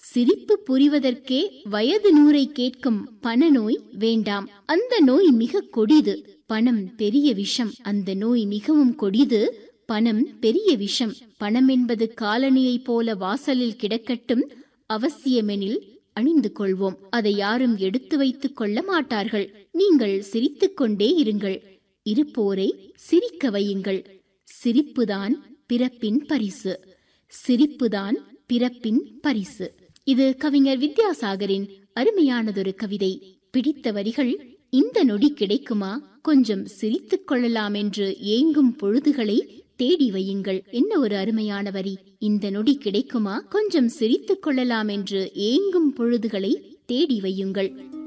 சிரிப்பு புரிவதற்கே வயது நூறை கேட்கும் பணநோய் வேண்டாம் அந்த நோய் மிக கொடிது பணம் பெரிய விஷம் அந்த நோய் மிகவும் கொடிது பணம் பெரிய விஷம் பணம் என்பது காலனியைப் போல வாசலில் கிடக்கட்டும் அவசியமெனில் அணிந்து கொள்வோம் அதை யாரும் எடுத்து வைத்துக் கொள்ள மாட்டார்கள் நீங்கள் சிரித்துக் கொண்டே இருங்கள் இருப்போரை சிரிக்க வையுங்கள் சிரிப்புதான் பிறப்பின் பரிசு சிரிப்புதான் பிறப்பின் பரிசு இது கவிஞர் வித்யாசாகரின் அருமையானதொரு கவிதை பிடித்த வரிகள் இந்த நொடி கிடைக்குமா கொஞ்சம் சிரித்துக் கொள்ளலாம் என்று ஏங்கும் பொழுதுகளை தேடி வையுங்கள் என்ன ஒரு அருமையான வரி இந்த நொடி கிடைக்குமா கொஞ்சம் சிரித்துக் கொள்ளலாம் என்று ஏங்கும் பொழுதுகளை தேடி வையுங்கள்